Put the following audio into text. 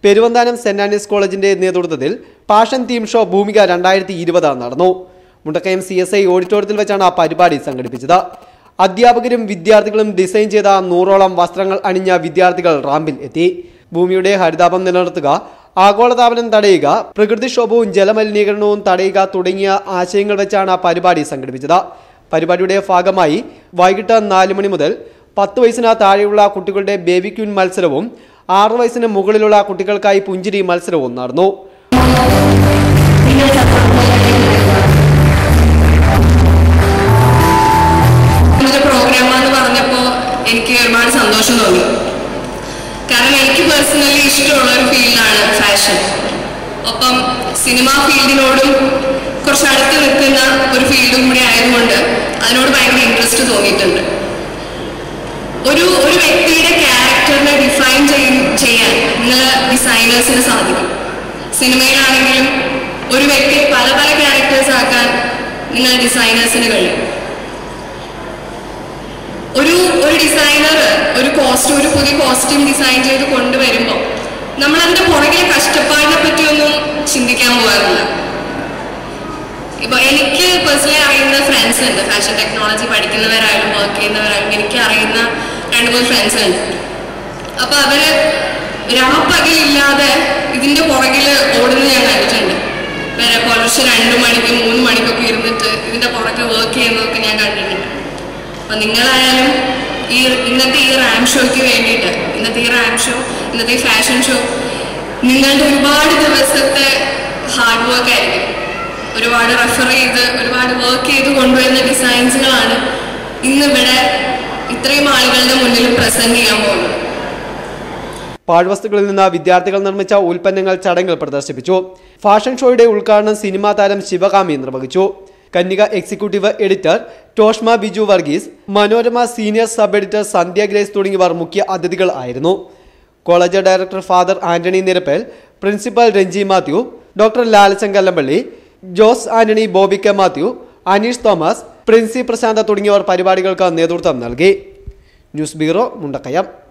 Peruvanthanam saint Antony's കോളേജിന്റെ നേതൃത്വത്തിൽ passion theme show ഭൂമിക രണ്ടായിരത്തി ഇരുപത് നടന്നു മുണ്ടക്കയം സി എസ് ഐ ഓഡിറ്റോറിയത്തിൽ വെച്ചാണ് ആ പരിപാടി സംഘടിപ്പിച്ചത് അധ്യാപകരും വിദ്യാർത്ഥികളും ഡിസൈൻ ചെയ്ത നൂറോളം വസ്ത്രങ്ങൾ അണിഞ്ഞ വിദ്യാർത്ഥികൾ റാമ്പിൽ എത്തി ഭൂമിയുടെ ഹരിതാപം നിലനിർത്തുക ആഗോളതാപനം തടയുക പ്രകൃതിക്ഷോഭവും ജലമലിനീകരണവും തടയുക തുടങ്ങിയ ആശയങ്ങൾ വെച്ചാണ് ആ പരിപാടി സംഘടിപ്പിച്ചത് പരിപാടിയുടെ ഭാഗമായി വൈകിട്ട് നാല് മണി മുതൽ പത്ത് വയസ്സിന് താഴെയുള്ള കുട്ടികളുടെ ബേബി ക്യൂൻ മത്സരവും ആറ് വയസ്സിന് മുകളിലുള്ള കുട്ടികൾക്കായി പുഞ്ചിരി മത്സരവും നടന്നു ഇങ്ങനൊരു പ്രോഗ്രാമാന്ന് പറഞ്ഞപ്പോൾ എനിക്ക് ഒരുപാട് സന്തോഷം തോന്നി കാരണം എനിക്ക് പേഴ്സണലി ഇഷ്ടമുള്ള ഒരു ഫീൽഡാണ് ഫാഷൻ ഒപ്പം സിനിമ ഫീൽഡിനോടും കുറച്ച് അടുത്ത് നിൽക്കുന്ന ഒരു ഫീൽഡും കൂടി ആയതുകൊണ്ട് അതിനോട് ഭയങ്കര ഇൻട്രസ്റ്റ് തോന്നിയിട്ടുണ്ട് ഒരു ഒരു വ്യക്തിയുടെ ക്യാരക്ടറിനെ ഡിഫൈൻ ചെയ്യാൻ നിങ്ങൾ ഡിസൈനേഴ്സിന് സാധിക്കും സിനിമയിലാണെങ്കിലും ഒരു വ്യക്തിയെ പല പല ക്യാരക്ടേഴ്സ് ആക്കാൻ നിങ്ങൾ ഡിസൈനേഴ്സിന് കഴിയും ഒരു ഒരു ഡിസൈനർ ഒരു കോസ്റ്റ്യൂം ഒരു പുതിയ കോസ്റ്റ്യൂം ഡിസൈൻ ചെയ്ത് കൊണ്ടുവരുമ്പോൾ നമ്മൾ അതിന്റെ പുറകിലെ കഷ്ടപ്പാടിനെ പറ്റിയൊന്നും ചിന്തിക്കാൻ പോകാറില്ല ഇപ്പൊ എനിക്ക് പേഴ്സണലി അറിയുന്ന ഫ്രണ്ട്സ് ഉണ്ട് ഫാഷൻ ടെക്നോളജി പഠിക്കുന്നവരായാലും വർക്ക് ചെയ്യുന്നവരായാലും എനിക്ക് അറിയുന്ന രണ്ട് മൂന്ന് ഫ്രണ്ട്സ് ഉണ്ട് അപ്പൊ അവര് രാപ്പകലില്ലാതെ ഇതിന്റെ പുറകില് ഓടുന്നത് ഞാൻ കണ്ടിട്ടുണ്ട് വേറെ പുലർച്ചെ രണ്ടു മണിക്ക് മൂന്ന് മണിക്കൊക്കെ ഇരുന്നിട്ട് ഇതിന്റെ പുറകെ വർക്ക് ചെയ്യുന്നതൊക്കെ ഞാൻ കണ്ടിട്ടുണ്ട് അപ്പൊ നിങ്ങളായാലും ഈ ഇന്നത്തെ ഈ റാം ഷോയ്ക്ക് വേണ്ടിയിട്ട് ഇന്നത്തെ ഈ റാം ഷോ ഇന്നത്തെ ഈ ഫാഷൻ ഷോ നിങ്ങളുടെ ഒരുപാട് ദിവസത്തെ ഹാർഡ് വർക്ക് ആയിരിക്കും ഒരുപാട് റെഫർ ചെയ്ത് ഒരുപാട് വർക്ക് ചെയ്ത് കൊണ്ടുവരുന്ന ഡിസൈൻസുകളാണ് ഇന്നിവിടെ ഇത്രയും ആളുകളുടെ മുന്നിൽ പ്രസന്റ് ചെയ്യാൻ പോകുന്നത് പാഴ്വസ്തുക്കളിൽ നിന്ന് വിദ്യാർത്ഥികൾ നിർമ്മിച്ച ഉൽപ്പന്നങ്ങൾ ചടങ്ങിൽ പ്രദർശിപ്പിച്ചു ഫാഷൻ ഷോയുടെ ഉദ്ഘാടനം സിനിമാ താരം ശിവകാമി നിർവഹിച്ചു Kanyaka executive editor Toshma Biju Varghese Manorama senior sub editor Sandhya Grace തുടങ്ങിയവർ മുഖ്യ അതിഥികൾ ആയിരുന്നു college director father Antony Nirappel principal Ranji Mathew doctor Lalachan Kallampally Jose Antony Bobby K Mathew Aneesh Thomas Princy Prashantha തുടങ്ങിയവർ പരിപാടികൾക്ക് നേതൃത്വം നൽകി ന്യൂസ് ബ്യൂറോ മുണ്ടക്കയം